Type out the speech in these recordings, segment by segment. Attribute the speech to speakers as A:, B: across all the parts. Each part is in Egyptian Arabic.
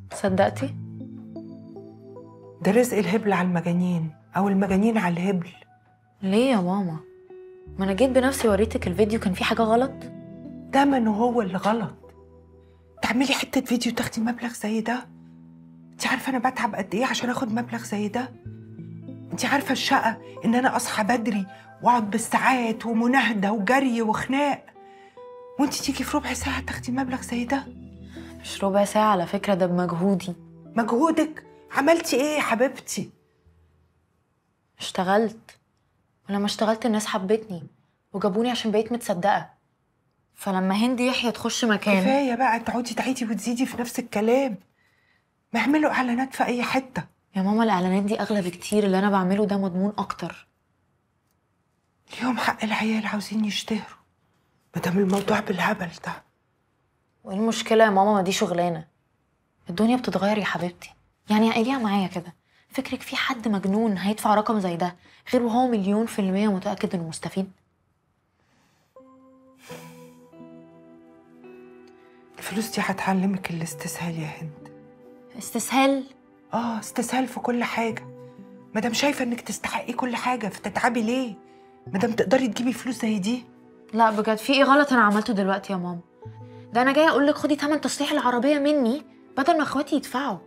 A: صدقتي
B: ده رزق الهبل على المجانين او المجانين على الهبل
A: ليه يا ماما ما انا جيت بنفسي وريتك الفيديو كان فيه حاجه غلط
B: دايما هو اللي غلط تعملي حته فيديو تاخدي مبلغ زي ده انت عارفه انا بتعب قد ايه عشان اخد مبلغ زي ده انت عارفه الشقه ان انا اصحى بدري واقعد بالساعات ومناهده وجري وخناق وانت تيجي في ربع ساعه تاخدي مبلغ زي ده
A: مش ربع ساعه على فكره ده بمجهودي
B: مجهودك عملتي ايه يا حبيبتي
A: اشتغلت ولما اشتغلت الناس حبتني وجابوني عشان بقيت متصدقه فلما هند يحيى تخش مكان
B: كفايه بقى تقعدي تعيدي وتزيدي في نفس الكلام ما يعملوا اعلانات في اي حته
A: يا ماما الاعلانات دي اغلى بكتير اللي انا بعمله ده مضمون اكتر
B: اليوم حق العيال عاوزين يشتهروا مادام الموضوع بالهبل ده
A: وايه المشكله يا ماما ما دي شغلانه الدنيا بتتغير يا حبيبتي يعني عقليها معايا كده فكرك في حد مجنون هيدفع رقم زي ده غير وهو مليون في المية متأكد انه مستفيد
B: الفلوس دي هتعلمك الاستسهال يا هند
A: استسهال
B: اه استسهال في كل حاجه مادام شايفه انك تستحقي كل حاجه فتتعبي ليه مادام تقدري تجيبي فلوس زي دي
A: لا بجد في ايه غلط انا عملته دلوقتي يا ماما ده انا جايه اقول لك خدي تمن تصليح العربيه مني بدل ما اخواتي يدفعوا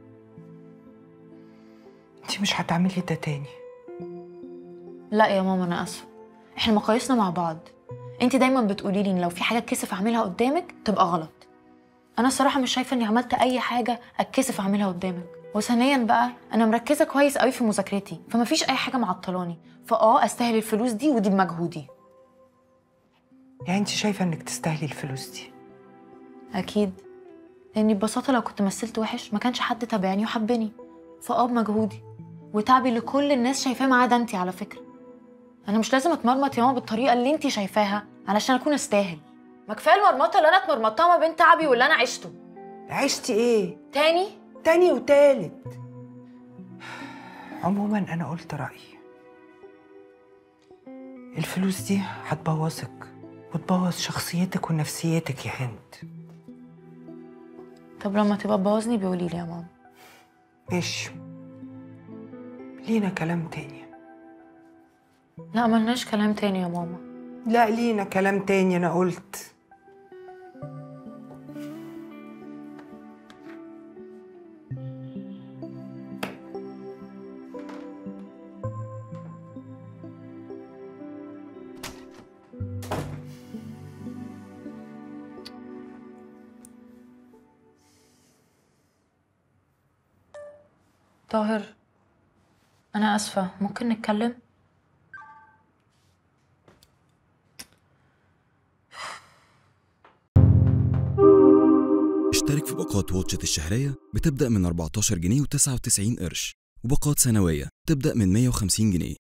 B: انت مش هتعملي ده تاني
A: لا يا ماما انا اسفه احنا مقاييسنا مع بعض انت دايما بتقولي لي ان لو في حاجه اتكسف اعملها قدامك تبقى غلط انا الصراحه مش شايفه اني عملت اي حاجه اتكسف اعملها قدامك وثانيا بقى انا مركزه كويس قوي في مذاكرتي فما فيش اي حاجه معطلاني فاه استاهل الفلوس دي ودي بمجهودي
B: يعني انت شايفه انك تستاهلي الفلوس دي
A: اكيد لاني ببساطه لو كنت مثلت وحش ما كانش حد تابعني وحبني فاه بمجهودي وتعبي اللي كل الناس شايفاه ما عدا انت على فكره انا مش لازم اتمرمط يا ماما بالطريقه اللي انت شايفاها علشان اكون استاهل ما كفايه المرمطه اللي انا اتمرمطتها ما بين تعبي واللي انا عشته
B: عشتي ايه
A: تاني
B: تاني وتالت عموما انا قلت رايي الفلوس دي هتبوظك وتبوظ شخصيتك ونفسيتك يا هند
A: طب لما تبقى تبوظني بيقولي لي يا ماما
B: ماشي لينا كلام تاني
A: لا ملناش كلام تاني يا ماما
B: لا لينا كلام تاني انا قلت
A: طاهر انا اسفه ممكن نتكلم
C: اشترك في باقات واتشت الشهرية بتبدأ من 14 جنيه و99 قرش وباقات سنوية تبدأ من 150 جنيه